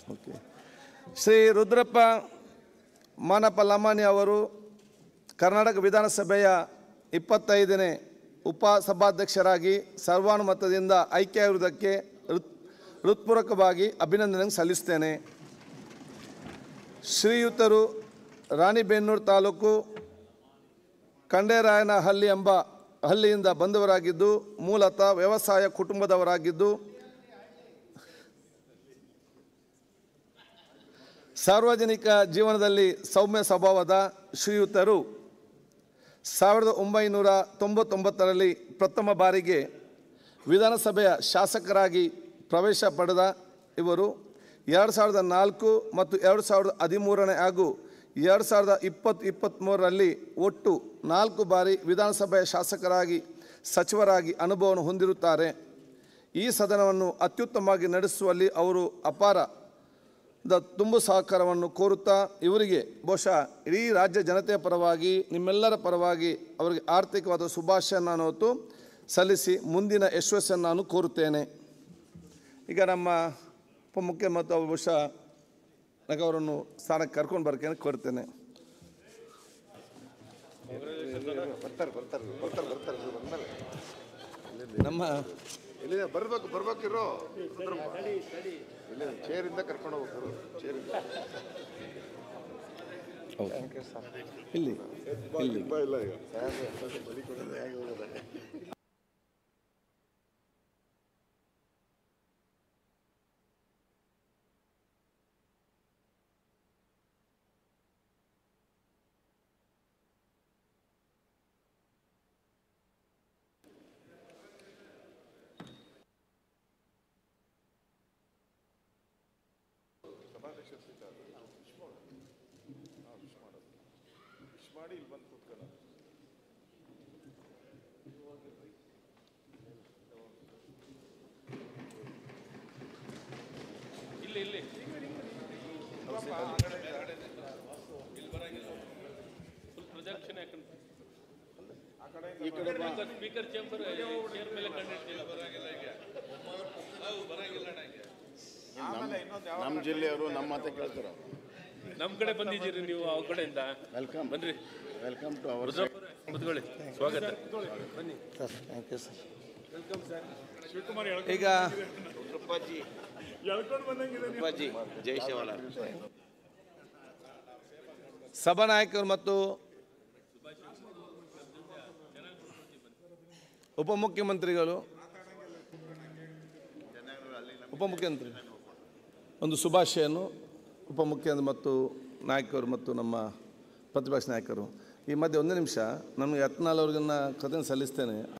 Okay Shri Rudrappa Manappa Lamani ಅವರು ಕರ್ನಾಟಕ ವಿಧಾನಸಭೆಯ ಇಪ್ಪತ್ತೈದನೇ ಉಪಸಭಾಧ್ಯಕ್ಷರಾಗಿ ಸರ್ವಾನುಮತದಿಂದ ಆಯ್ಕೆಯಾಗಿರುವುದಕ್ಕೆ ಹೃತ್ ಹೃತ್ಪೂರ್ವಕವಾಗಿ ಅಭಿನಂದನೆ ಸಲ್ಲಿಸ್ತೇನೆ ಶ್ರೀಯುತರು ರಾಣಿಬೆನ್ನೂರು ತಾಲೂಕು ಕಂಡೇರಾಯನಹಳ್ಳಿ ಎಂಬ ಹಳ್ಳಿಯಿಂದ ಬಂದವರಾಗಿದ್ದು ಮೂಲತಃ ವ್ಯವಸಾಯ ಕುಟುಂಬದವರಾಗಿದ್ದು ಸಾರ್ವಜನಿಕ ಜೀವನದಲ್ಲಿ ಸೌಮ್ಯ ಸ್ವಭಾವದ ಶ್ರೀಯುತರು ಸಾವಿರದ ಒಂಬೈನೂರ ತೊಂಬತ್ತೊಂಬತ್ತರಲ್ಲಿ ಪ್ರಥಮ ಬಾರಿಗೆ ವಿಧಾನಸಭೆಯ ಶಾಸಕರಾಗಿ ಪ್ರವೇಶ ಪಡೆದ ಇವರು ಎರಡು ಸಾವಿರದ ನಾಲ್ಕು ಮತ್ತು ಎರಡು ಸಾವಿರದ ಹದಿಮೂರನೇ ಹಾಗೂ ಎರಡು ಸಾವಿರದ ಇಪ್ಪತ್ತು ಇಪ್ಪತ್ತ್ಮೂರರಲ್ಲಿ ಒಟ್ಟು ನಾಲ್ಕು ಬಾರಿ ವಿಧಾನಸಭೆಯ ಶಾಸಕರಾಗಿ ಸಚಿವರಾಗಿ ಅನುಭವವನ್ನು ಹೊಂದಿರುತ್ತಾರೆ ಈ ಸದನವನ್ನು ಅತ್ಯುತ್ತಮವಾಗಿ ನಡೆಸುವಲ್ಲಿ ಅವರು ಅಪಾರ ದ ತುಂಬು ಸಹಕಾರವನ್ನು ಕೋರುತ್ತಾ ಇವರಿಗೆ ಬಹುಶಃ ಇಡೀ ರಾಜ್ಯ ಜನತೆಯ ಪರವಾಗಿ ನಿಮ್ಮೆಲ್ಲರ ಪರವಾಗಿ ಅವರಿಗೆ ಆರ್ಥಿಕವಾದ ಶುಭಾಶಯವನ್ನು ನಾನು ಹೊತ್ತು ಸಲ್ಲಿಸಿ ಮುಂದಿನ ಯಶಸ್ಸನ್ನು ನಾನು ಕೋರುತ್ತೇನೆ ಈಗ ನಮ್ಮ ಉಪಮುಖ್ಯಮಂತ್ರಿ ಅವರು ಬಹುಶಃ ನನಗೆ ಅವರನ್ನು ಸ್ಥಾನಕ್ಕೆ ಕರ್ಕೊಂಡು ಬರ್ಕೇನೆ ಕೋರ್ತೇನೆ ಬರ್ತಾರೆ ಬರ್ತಾರೆ ಬರ್ತಾರೆ ಬರ್ತಾರೆ ನೀವು ಬಂದ್ಮೇಲೆ ನಮ್ಮ ಇಲ್ಲಿ ಬರ್ಬೇಕು ಬರ್ಬೇಕಿರೋ ಇಲ್ಲಿ ಚೇರಿಂದ ಕರ್ಕೊಂಡು ಹೋಗ್ಬೇಕು ಚೇರಿಂದ ಇಲ್ಲಿ ಇಲ್ಲಿ ತುಂಬ ಇಲ್ಲ ಈಗ ಬಲಿ ಕೊಡೋದು ಹೇಗೆ ಹೋಗೋದು ಮಾಡಿ ಇಲ್ಲಿ ಬಂದು ಕೂತ್ಕೊಳ್ಳೋ ಪ್ರದಕ್ಷಿಣೆ ಹಾಕೊಂಡು ಈ ಕಡೆ ಬಾ. ಸ್ಪೀಕರ್ ಚೇಂಬರ್ ಚೇರ್ ಮೇಲೆ ಕಂಡಿಡ್ತೀನಿ ನಮ್ಮ ಜಿಲ್ಲೆಯವರು ನಮ್ಮ ಮಾತೆ ಕೇಳ್ತಾರೆ ನಮ್ಮ ಕಡೆ ಬಂದಿದ್ದೀರಿ ನೀವು ಆ ಕಡೆಯಿಂದ ವೆಲ್ಕಮ್ ಬನ್ರಿ ವೆಲ್ಕಮ್ ಟು ಅವರ್ ಕುತ್ಕೊಳ್ಳಿ ಸ್ವಾಗತ ಈಗ ಸಭಾನಾಯಕರು ಮತ್ತು ಉಪಮುಖ್ಯಮಂತ್ರಿಗಳು ಉಪಮುಖ್ಯಮಂತ್ರಿ ಒಂದು ಶುಭಾಶಯನ್ನು ಉಪಮುಖ್ಯಮಂತ್ರಿ ಮತ್ತು ನಾಯಕರು ಮತ್ತು ನಮ್ಮ ಪ್ರತಿಪಕ್ಷ ನಾಯಕರು ಈ ಮಧ್ಯೆ ಒಂದು ನಿಮಿಷ ನಮಗೆ ಯತ್ನಾಳ್ ಅವ್ರಿಗನ್ನ ಕಥೆ ಸಲ್ಲಿಸ್ತೇನೆ